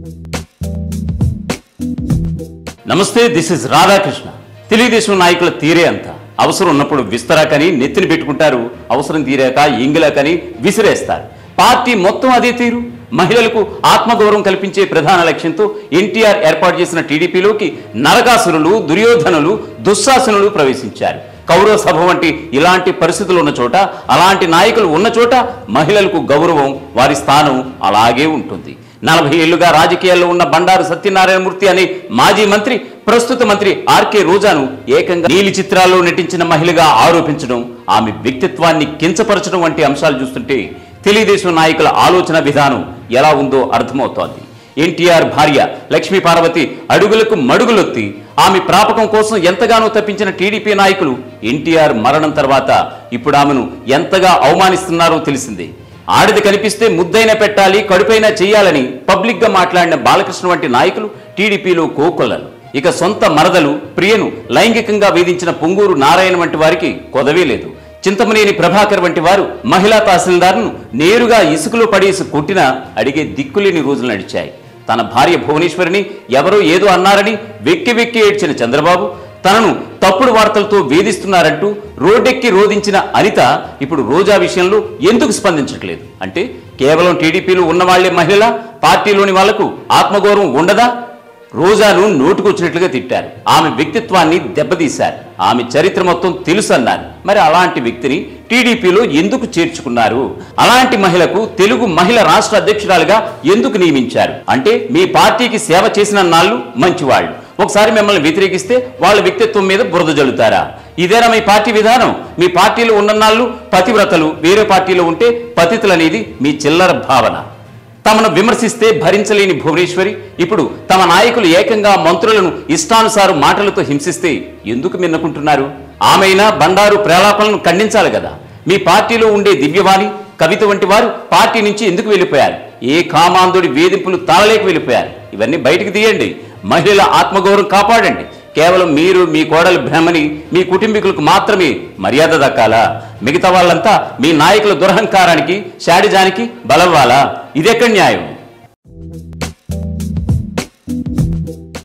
నమస్తే this is Radhakrishna Telugu Desam నాయకుల తీరే అంత అవసరం ఉన్నప్పుడు విస్తరాకని నెత్తిని పెట్టుకుంటారు అవసరం తీరాక ఇంగిలాకని విసిరేస్తారు పార్టీ మొత్తం అదే తీరు మహిళలకు ఆత్మగౌరవం కల్పించే ప్రధాన లక్ష్యంతో ఎన్టీఆర్ ఏర్పాటు చేసిన టీడీపీలోకి నరకాసురులు దుర్యోధనులు దుశ్శాసనులు ప్రవేశించారు కౌరవ సభ వంటి ఇలాంటి పరిస్థితులు ఉన్న చోట అలాంటి నాయకులు ఉన్న చోట మహిళలకు గౌరవం వారి స్థానం అలాగే ఉంటుంది నలభై ఏళ్లుగా రాజకీయాల్లో ఉన్న బండారు సత్యనారాయణమూర్తి అనే మాజీ మంత్రి ప్రస్తుత మంత్రి ఆర్కే రోజాను ఏకంగా నీలి చిత్రాల్లో నటించిన మహిళగా ఆరోపించడం ఆమె వ్యక్తిత్వాన్ని కించపరచడం వంటి అంశాలు చూస్తుంటే తెలుగుదేశం నాయకుల ఆలోచన విధానం ఎలా ఉందో అర్థమవుతోంది ఎన్టీఆర్ భార్య లక్ష్మీ పార్వతి అడుగులకు మడుగులొత్తి ఆమె ప్రాపకం కోసం ఎంతగానో తప్పించిన టీడీపీ నాయకులు ఎన్టీఆర్ మరణం తర్వాత ఇప్పుడు ఆమెను ఎంతగా అవమానిస్తున్నారో తెలిసిందే ఆడిది కనిపిస్తే ముద్దైనా పెట్టాలి కడుపైనా చేయాలని పబ్లిక్ గా మాట్లాడిన బాలకృష్ణ వంటి నాయకులు టీడీపీలో కోకొల్లలు ఇక సొంత మరదలు ప్రియను లైంగికంగా వేధించిన పొంగూరు నారాయణ వంటి వారికి కొదవే లేదు చింతమనేని ప్రభాకర్ వంటి వారు మహిళా తహసీల్దార్ను నేరుగా ఇసుకలో పడేసి కొట్టినా అడిగే దిక్కులేని రోజులు నడిచాయి తన భార్య భువనేశ్వరిని ఎవరో ఏదో అన్నారని వెక్కి వెక్కి ఏడ్చిన చంద్రబాబు తనను తప్పుడు వార్తలతో వేధిస్తున్నారంటూ రోడ్డెక్కి రోధించిన అనిత ఇప్పుడు రోజా విషయంలో ఎందుకు స్పందించట్లేదు అంటే కేవలం టీడీపీలో ఉన్నవాళ్లే మహిళల పార్టీలోని వాళ్లకు ఆత్మగౌరవం ఉండదా రోజాను నోటుకొచ్చినట్లుగా తిట్టారు ఆమె వ్యక్తిత్వాన్ని దెబ్బతీశారు ఆమె చరిత్ర మొత్తం తెలుసన్నారు మరి అలాంటి వ్యక్తిని టీడీపీలో ఎందుకు చేర్చుకున్నారు అలాంటి మహిళకు తెలుగు మహిళ రాష్ట్ర అధ్యక్షురాలుగా ఎందుకు నియమించారు అంటే మీ పార్టీకి సేవ చేసిన నాళ్ళు మంచివాళ్ళు ఒకసారి మిమ్మల్ని వ్యతిరేకిస్తే వాళ్ళ వ్యక్తిత్వం మీద బురద జల్లుతారా ఇదేనా మీ పార్టీ విధానం మీ పార్టీలో ఉన్ననాళ్ళు పతివ్రతలు వేరే పార్టీలో ఉంటే పతితులు అనేది మీ చిల్లర భావన తమను విమర్శిస్తే భరించలేని భువనేశ్వరి ఇప్పుడు తమ నాయకులు ఏకంగా మంత్రులను ఇష్టానుసారం మాటలతో హింసిస్తే ఎందుకు మిన్నకుంటున్నారు ఆమెైనా బండారు ప్రేలాపనలను ఖండించాలి కదా మీ పార్టీలో ఉండే దివ్యవాణి కవిత వంటి వారు పార్టీ నుంచి ఎందుకు వెళ్ళిపోయారు ఏ కామాంధుడి వేధింపులు తాళలేక వెళ్ళిపోయారు ఇవన్నీ బయటికి తీయండి మహిళల ఆత్మగౌరవం కాపాడండి కేవలం మీరు మీ కోడలు భ్రమని మీ కుటుంబీకులకు మాత్రమే మర్యాద దక్కాలా మిగతా వాళ్ళంతా మీ నాయకుల దురహంకారానికి శాడిజానికి బలవ్వాలా ఇదెక్కడ న్యాయం